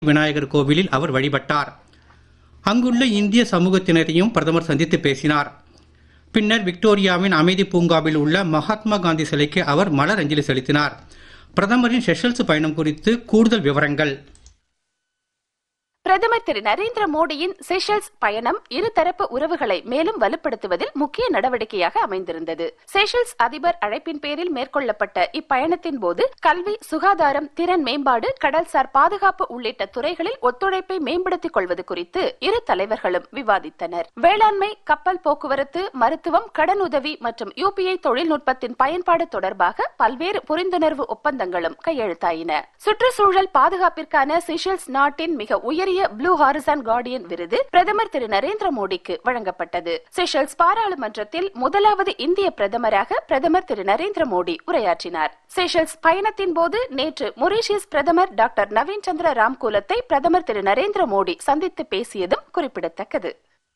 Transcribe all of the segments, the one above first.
விநாயகர் கோவிலில் அவர் வழிபட்டார் அங்குள்ள இந்திய சமூகத்தினரையும் பிரதமர் சந்தித்து பேசினார் பின்னர் விக்டோரியாவின் அமைதி பூங்காவில் உள்ள மகாத்மா காந்தி சிலைக்கு அவர் மலர் அஞ்சலி செலுத்தினார் பிரதமரின் செஷல்ஸ் பயணம் குறித்து கூடுதல் விவரங்கள் பிரதமர் திரு நரேந்திர மோடியின் செஷல்ஸ் பயணம் இருதரப்பு உறவுகளை மேலும் வலுப்படுத்துவதில் முக்கிய நடவடிக்கையாக அமைந்திருந்தது செஷல்ஸ் அதிபர் அழைப்பின் பேரில் மேற்கொள்ளப்பட்ட இப்பயணத்தின் போது கல்வி சுகாதாரம் திறன் மேம்பாடு கடல்சார் பாதுகாப்பு உள்ளிட்ட துறைகளில் ஒத்துழைப்பை மேம்படுத்திக் கொள்வது குறித்து இரு தலைவர்களும் விவாதித்தனர் வேளாண்மை கப்பல் போக்குவரத்து மருத்துவம் கடனுதவி மற்றும் யூபிஐ தொழில்நுட்பத்தின் பயன்பாடு தொடர்பாக பல்வேறு புரிந்துணர்வு ஒப்பந்தங்களும் கையெழுத்தாயின சுற்றுச்சூழல் பாதுகாப்பிற்கான சிஷல்ஸ் நாட்டின் மிக உயரிய ப்ளூ ஹாரிசான் கார்டியன் விருது பிரதமர் திரு நரேந்திர மோடிக்கு வழங்கப்பட்டது செஷல்ஸ் பாராளுமன்றத்தில் முதலாவது இந்திய பிரதமராக பிரதமர் திரு நரேந்திர மோடி உரையாற்றினார் செஷல்ஸ் பயணத்தின் போது நேற்று மொரீஷியஸ் பிரதமர் டாக்டர் நவீன் சந்திர ராம்கூலத்தை பிரதமர் திரு நரேந்திர மோடி சந்தித்து பேசியதும் குறிப்பிடத்தக்கது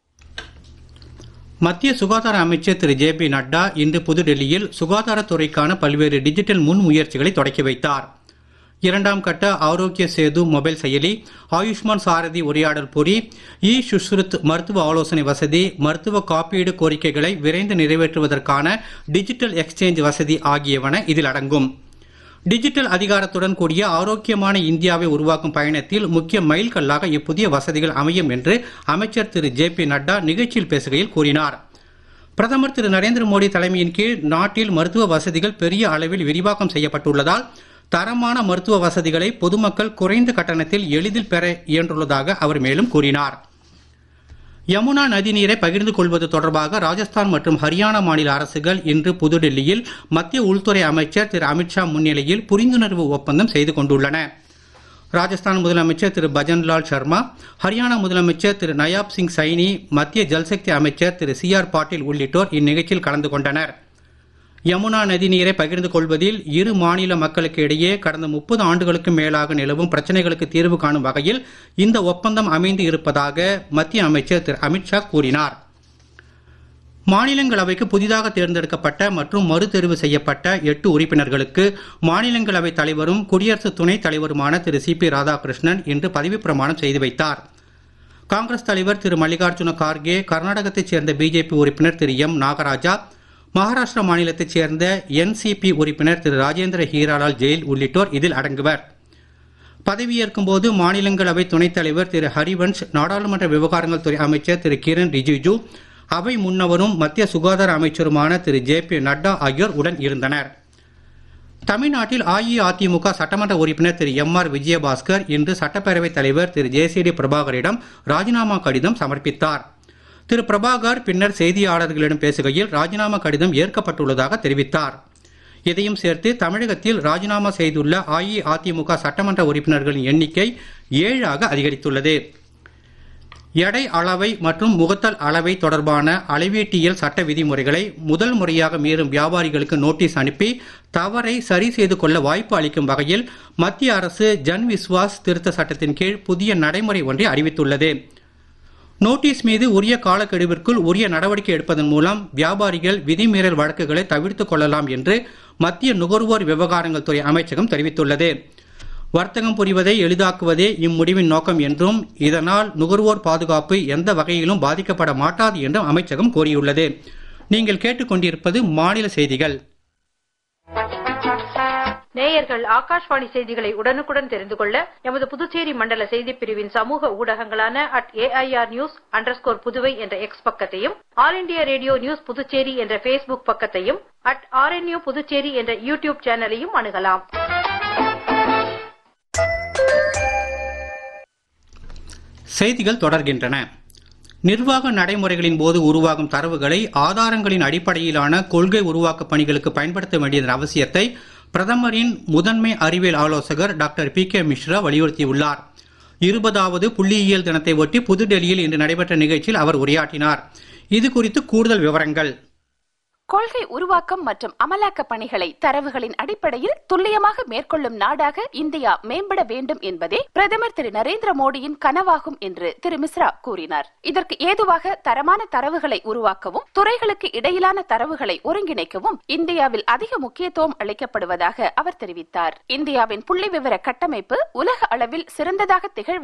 மத்திய சுகாதார அமைச்சர் திரு ஜே பி நட்டா இன்று புதுடெல்லியில் சுகாதாரத்துறைக்கான பல்வேறு டிஜிட்டல் முன்முயற்சிகளை தொடக்கி வைத்தார் இரண்டாம் கட்ட ஆரோக்கிய சேது மொபைல் செயலி ஆயுஷ்மான் சாரதி உரையாடல் பொறி இ சுஷ்ருத் மருத்துவ ஆலோசனை வசதி மருத்துவ காப்பீடு கோரிக்கைகளை விரைந்து நிறைவேற்றுவதற்கான டிஜிட்டல் எக்ஸ்சேஞ்ச் வசதி ஆகியவன இதில் அடங்கும் டிஜிட்டல் அதிகாரத்துடன் கூடிய ஆரோக்கியமான இந்தியாவை உருவாக்கும் பயணத்தில் முக்கிய மைல்கல்லாக இப்புதிய வசதிகள் அமையும் என்று அமைச்சர் திரு ஜே பி நட்டா நிகழ்ச்சியில் பேசுகையில் கூறினார் பிரதமர் திரு நரேந்திர மோடி தலைமையின் கீழ் நாட்டில் மருத்துவ வசதிகள் பெரிய அளவில் விரிவாக்கம் செய்யப்பட்டுள்ளதால் தரமான மருத்துவ வசதிகளை பொதுமக்கள் குறைந்த கட்டணத்தில் எளிதில் பெற இயன்றுள்ளதாக அவர் மேலும் கூறினார் யமுனா நதிநீரை பகிர்ந்து கொள்வது தொடர்பாக ராஜஸ்தான் மற்றும் ஹரியானா மாநில அரசுகள் இன்று புதுடெல்லியில் மத்திய உள்துறை அமைச்சர் திரு அமித்ஷா முன்னிலையில் புரிந்துணர்வு ஒப்பந்தம் செய்து கொண்டுள்ளன ராஜஸ்தான் முதலமைச்சர் திரு பஜன்லால் சர்மா ஹரியானா முதலமைச்சர் திரு நயாப் சிங் சைனி மத்திய ஜல்சக்தி அமைச்சர் திரு சி ஆர் பாட்டீல் உள்ளிட்டோர் இந்நிகழ்ச்சியில் கலந்து கொண்டனர் யமுனா நதிநீரை பகிர்ந்து கொள்வதில் இரு மாநில மக்களுக்கு இடையே கடந்த முப்பது ஆண்டுகளுக்கு மேலாக நிலவும் பிரச்சனைகளுக்கு தீர்வு காணும் வகையில் இந்த ஒப்பந்தம் அமைந்து இருப்பதாக மத்திய அமைச்சர் திரு அமித்ஷா கூறினார் மாநிலங்களவைக்கு புதிதாக தேர்ந்தெடுக்கப்பட்ட மற்றும் மறுதேர்வு செய்யப்பட்ட எட்டு உறுப்பினர்களுக்கு மாநிலங்களவை தலைவரும் குடியரசு துணைத் தலைவருமான திரு சி பி ராதாகிருஷ்ணன் இன்று பதவி பிரமாணம் செய்து வைத்தார் காங்கிரஸ் தலைவர் திரு மல்லிகார்ஜுன கார்கே கர்நாடகத்தைச் சேர்ந்த பிஜேபி உறுப்பினர் திரு எம் நாகராஜா மகாராஷ்டிரா மாநிலத்தைச் சேர்ந்த என்சிபி உறுப்பினர் திரு ராஜேந்திர ஹீராலால் ஜெயில் உள்ளிட்டோர் இதில் அடங்குவர் பதவியேற்கும் போது மாநிலங்களவை துணைத் தலைவர் திரு ஹரிவன்ஷ் நாடாளுமன்ற விவகாரங்கள் துறை அமைச்சர் திரு கிரண் ரிஜிஜு அவை முன்னவரும் மத்திய சுகாதார அமைச்சருமான திரு ஜே பி நட்டா ஆகியோர் உடன் இருந்தனர் தமிழ்நாட்டில் அஇஅதிமுக சட்டமன்ற உறுப்பினர் திரு எம் ஆர் விஜயபாஸ்கர் இன்று சட்டப்பேரவைத் தலைவர் திரு ஜேசிடி பிரபாகரிடம் ராஜினாமா கடிதம் சமர்ப்பித்தார் திரு பிரபாகர் பின்னர் செய்தியாளர்களிடம் பேசுகையில் ராஜினாமா கடிதம் ஏற்கப்பட்டுள்ளதாக தெரிவித்தார் இதையும் சேர்த்து தமிழகத்தில் ராஜினாமா செய்துள்ள அஇஅதிமுக சட்டமன்ற உறுப்பினர்களின் எண்ணிக்கை ஏழாக அதிகரித்துள்ளது எடை அளவை மற்றும் முகத்தல் அளவை தொடர்பான அளவீட்டியல் சட்ட விதிமுறைகளை முதல் முறையாக மீறும் வியாபாரிகளுக்கு நோட்டீஸ் அனுப்பி தவறை சரி செய்து கொள்ள வாய்ப்பு அளிக்கும் வகையில் மத்திய அரசு ஜன் விஸ்வாஸ் திருத்த சட்டத்தின் கீழ் புதிய நடைமுறை ஒன்றை அறிவித்துள்ளது நோட்டீஸ் மீது உரிய காலக்கெடுவிற்குள் உரிய நடவடிக்கை எடுப்பதன் மூலம் வியாபாரிகள் விதிமீறல் வழக்குகளை தவிர்த்துக் கொள்ளலாம் என்று மத்திய நுகர்வோர் விவகாரங்கள் துறை அமைச்சகம் தெரிவித்துள்ளது வர்த்தகம் புரிவதை எளிதாக்குவதே இம்முடிவின் நோக்கம் என்றும் இதனால் நுகர்வோர் பாதுகாப்பு எந்த வகையிலும் பாதிக்கப்பட மாட்டாது என்றும் அமைச்சகம் கூறியுள்ளது நீங்கள் கேட்டுக்கொண்டிருப்பது மாநில செய்திகள் நேயர்கள் ஆகாஷ்வாணி செய்திகளை உடனுக்குடன் தெரிந்து கொள்ள எமது புதுச்சேரி மண்டல செய்திப் பிரிவின் சமூக ஊடகங்களான at AIR news underscore Puduvai என்ற எக்ஸ் பக்கத்தையும் All India Radio News Puducherry என்ற ஃபேஸ்புக் பக்கத்தையும் அட் ஆர்என்யூ புதுச்சேரி என்ற யூடியூப் சேனலையும் அணுகலாம் செய்திகள் தொடர்கின்றன நிர்வாக நடைமுறைகளின் போது உருவாகும் தரவுகளை ஆதாரங்களின் அடிப்படையிலான கொள்கை உருவாக்க பணிகளுக்கு பயன்படுத்த வேண்டியதன் அவசியத்தை பிரதமரின் முதன்மை அறிவியல் ஆலோசகர் டாக்டர் பி கே மிஸ்ரா வலியுறுத்தியுள்ளார் இருபதாவது புள்ளியியல் தினத்தை ஒட்டி புதுடெல்லியில் இன்று நடைபெற்ற நிகழ்ச்சியில் அவர் உரையாற்றினார் இது குறித்து கூடுதல் விவரங்கள் கொள்கை உருவாக்கம் மற்றும் அமலாக்க பணிகளை தரவுகளின் அடிப்படையில் துல்லியமாக மேற்கொள்ளும் நாடாக இந்தியா மேம்பட வேண்டும் என்பதே பிரதமர் திரு நரேந்திர மோடியின் கனவாகும் என்று திரு மிஸ்ரா கூறினார் இதற்கு ஏதுவாக தரமான தரவுகளை உருவாக்கவும் துறைகளுக்கு இடையிலான தரவுகளை ஒருங்கிணைக்கவும் இந்தியாவில் அதிக முக்கியத்துவம் அளிக்கப்படுவதாக அவர் தெரிவித்தார் இந்தியாவின் புள்ளி விவர கட்டமைப்பு உலக அளவில் சிறந்ததாக திகழ்வதாக